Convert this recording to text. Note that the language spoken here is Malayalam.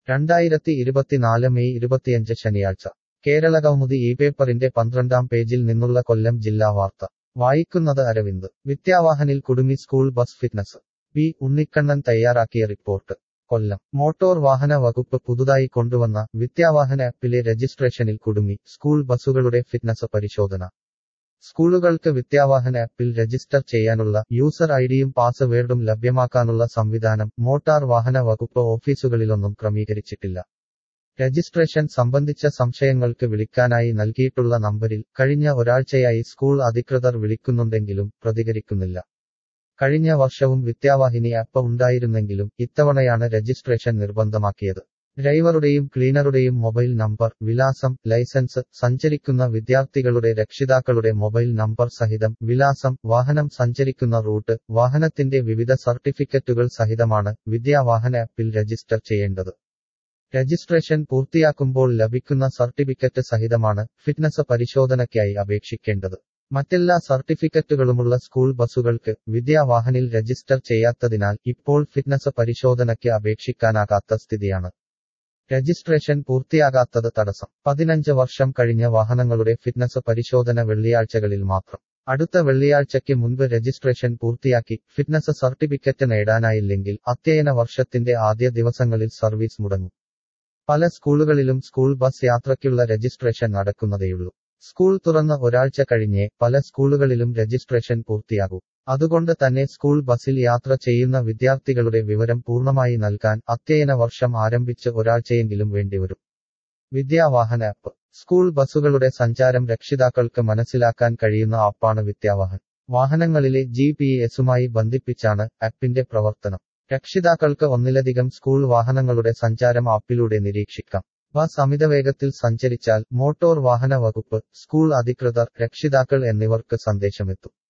രണ്ടായിരത്തി ഇരുപത്തിനാല് മെയ് ഇരുപത്തിയഞ്ച് ശനിയാഴ്ച കേരളകൗമുദി ഈ പേപ്പറിന്റെ പന്ത്രണ്ടാം പേജിൽ നിന്നുള്ള കൊല്ലം ജില്ലാ വാർത്ത വായിക്കുന്നത് അരവിന്ദ് വിദ്യാവാഹനിൽ കുടുങ്ങി school bus fitness P Unnikannan തയ്യാറാക്കിയ റിപ്പോർട്ട് കൊല്ലം മോട്ടോർ വാഹന വകുപ്പ് പുതുതായി കൊണ്ടുവന്ന വിദ്യാവാഹന ആപ്പിലെ രജിസ്ട്രേഷനിൽ കുടുങ്ങി സ്കൂൾ ബസ്സുകളുടെ ഫിറ്റ്നസ് പരിശോധന സ്കൂളുകൾക്ക് വിദ്യാവാഹന ആപ്പിൽ രജിസ്റ്റർ ചെയ്യാനുള്ള യൂസർ ഐഡിയും പാസ്വേഡും ലഭ്യമാക്കാനുള്ള സംവിധാനം മോട്ടാർ വാഹന വകുപ്പ് ഓഫീസുകളിലൊന്നും ക്രമീകരിച്ചിട്ടില്ല രജിസ്ട്രേഷൻ സംബന്ധിച്ച സംശയങ്ങൾക്ക് വിളിക്കാനായി നൽകിയിട്ടുള്ള നമ്പരിൽ കഴിഞ്ഞ ഒരാഴ്ചയായി സ്കൂൾ അധികൃതർ വിളിക്കുന്നുണ്ടെങ്കിലും പ്രതികരിക്കുന്നില്ല കഴിഞ്ഞ വർഷവും വിദ്യാവാഹിനി ആപ്പ് ഉണ്ടായിരുന്നെങ്കിലും ഇത്തവണയാണ് രജിസ്ട്രേഷൻ നിർബന്ധമാക്കിയത് ഡ്രൈവറുടെയും ക്ലീനറുടെയും മൊബൈൽ നമ്പർ വിലാസം ലൈസൻസ് സഞ്ചരിക്കുന്ന വിദ്യാർത്ഥികളുടെ രക്ഷിതാക്കളുടെ മൊബൈൽ നമ്പർ സഹിതം വിലാസം വാഹനം സഞ്ചരിക്കുന്ന റൂട്ട് വാഹനത്തിന്റെ വിവിധ സർട്ടിഫിക്കറ്റുകൾ സഹിതമാണ് വിദ്യാവാഹന ആപ്പിൽ രജിസ്റ്റർ ചെയ്യേണ്ടത് രജിസ്ട്രേഷൻ പൂർത്തിയാക്കുമ്പോൾ ലഭിക്കുന്ന സർട്ടിഫിക്കറ്റ് സഹിതമാണ് ഫിറ്റ്നസ് പരിശോധനയ്ക്കായി അപേക്ഷിക്കേണ്ടത് മറ്റെല്ലാ സർട്ടിഫിക്കറ്റുകളുമുള്ള സ്കൂൾ ബസ്സുകൾക്ക് വിദ്യാവാഹനിൽ രജിസ്റ്റർ ചെയ്യാത്തതിനാൽ ഇപ്പോൾ ഫിറ്റ്നസ് പരിശോധനയ്ക്ക് അപേക്ഷിക്കാനാകാത്ത സ്ഥിതിയാണ് രജിസ്ട്രേഷൻ പൂർത്തിയാകാത്തത് തടസ്സം പതിനഞ്ച് വർഷം കഴിഞ്ഞ വാഹനങ്ങളുടെ ഫിറ്റ്നസ് പരിശോധന വെള്ളിയാഴ്ചകളിൽ മാത്രം അടുത്ത വെള്ളിയാഴ്ചയ്ക്ക് മുൻപ് രജിസ്ട്രേഷൻ പൂർത്തിയാക്കി ഫിറ്റ്നസ് സർട്ടിഫിക്കറ്റ് നേടാനായില്ലെങ്കിൽ അധ്യയന വർഷത്തിന്റെ ആദ്യ ദിവസങ്ങളിൽ സർവീസ് മുടങ്ങും പല സ്കൂളുകളിലും സ്കൂൾ ബസ് യാത്രയ്ക്കുള്ള രജിസ്ട്രേഷൻ നടക്കുന്നതേയുള്ളൂ സ്കൂൾ തുറന്ന ഒരാഴ്ച കഴിഞ്ഞേ പല സ്കൂളുകളിലും രജിസ്ട്രേഷൻ പൂർത്തിയാകൂ അതുകൊണ്ട് തന്നെ സ്കൂൾ ബസ്സിൽ യാത്ര ചെയ്യുന്ന വിദ്യാർത്ഥികളുടെ വിവരം പൂർണ്ണമായി നൽകാൻ അധ്യയന വർഷം ആരംഭിച്ച് ഒരാഴ്ചയെങ്കിലും വേണ്ടിവരും വിദ്യാവാഹൻ ആപ്പ് സ്കൂൾ ബസ്സുകളുടെ സഞ്ചാരം രക്ഷിതാക്കൾക്ക് മനസ്സിലാക്കാൻ കഴിയുന്ന ആപ്പാണ് വിദ്യാവാഹൻ വാഹനങ്ങളിലെ ജി പി എസുമായി ബന്ധിപ്പിച്ചാണ് ആപ്പിന്റെ പ്രവർത്തനം രക്ഷിതാക്കൾക്ക് ഒന്നിലധികം സ്കൂൾ വാഹനങ്ങളുടെ സഞ്ചാരം ആപ്പിലൂടെ നിരീക്ഷിക്കാം ബസ് അമിതവേഗത്തിൽ സഞ്ചരിച്ചാൽ മോട്ടോർ വാഹന വകുപ്പ് സ്കൂൾ അധികൃതർ രക്ഷിതാക്കൾ എന്നിവർക്ക് സന്ദേശമെത്തും